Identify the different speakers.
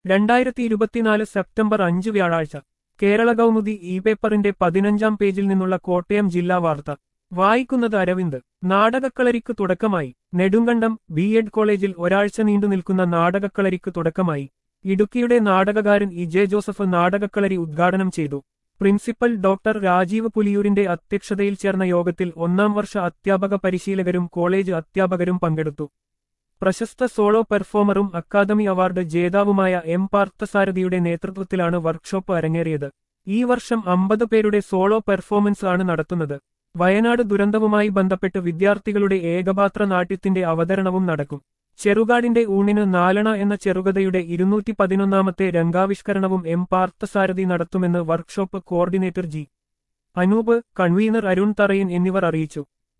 Speaker 1: രണ്ടായിരത്തി ഇരുപത്തിനാല് സെപ്റ്റംബർ അഞ്ച് വ്യാഴാഴ്ച കേരള കൗമുദി ഇ പേപ്പറിന്റെ പതിനഞ്ചാം പേജിൽ നിന്നുള്ള കോട്ടയം ജില്ലാ വാർത്ത വായിക്കുന്നത് അരവിന്ദ് നാടകക്കളരിക്ക് തുടക്കമായി നെടുങ്കണ്ടം ബി എഡ് കോളേജിൽ ഒരാഴ്ച നീണ്ടു നിൽക്കുന്ന നാടകക്കളരിക്ക് തുടക്കമായി ഇടുക്കിയുടെ നാടകകാരൻ ഇ ജെ ജോസഫ് നാടകക്കളരി ഉദ്ഘാടനം ചെയ്തു പ്രിൻസിപ്പൽ ഡോക്ടർ രാജീവ് പുലിയൂരിന്റെ അധ്യക്ഷതയിൽ ചേർന്ന യോഗത്തിൽ ഒന്നാം വർഷ അധ്യാപക പരിശീലകരും കോളേജ് അധ്യാപകരും പങ്കെടുത്തു പ്രശസ്ത സോളോ പെർഫോമറും അക്കാദമി അവാർഡ് ജേതാവുമായ എം പാർത്ഥസാരഥിയുടെ നേതൃത്വത്തിലാണ് വർക്ക്ഷോപ്പ് അരങ്ങേറിയത് ഈ വർഷം അമ്പത് പേരുടെ സോളോ പെർഫോമൻസ് ആണ് നടത്തുന്നത് വയനാട് ദുരന്തവുമായി ബന്ധപ്പെട്ട് വിദ്യാർത്ഥികളുടെ ഏകപാത്ര നാട്യത്തിന്റെ അവതരണവും നടക്കും ചെറുകാടിന്റെ ഊണിന് നാലണ എന്ന ചെറുകഥയുടെ ഇരുന്നൂറ്റി പതിനൊന്നാമത്തെ രംഗാവിഷ്കരണവും എം പാർത്ഥസാരഥി നടത്തുമെന്ന് workshop coordinator G Anoop convener Arun Tharayan എന്നിവർ അറിയിച്ചു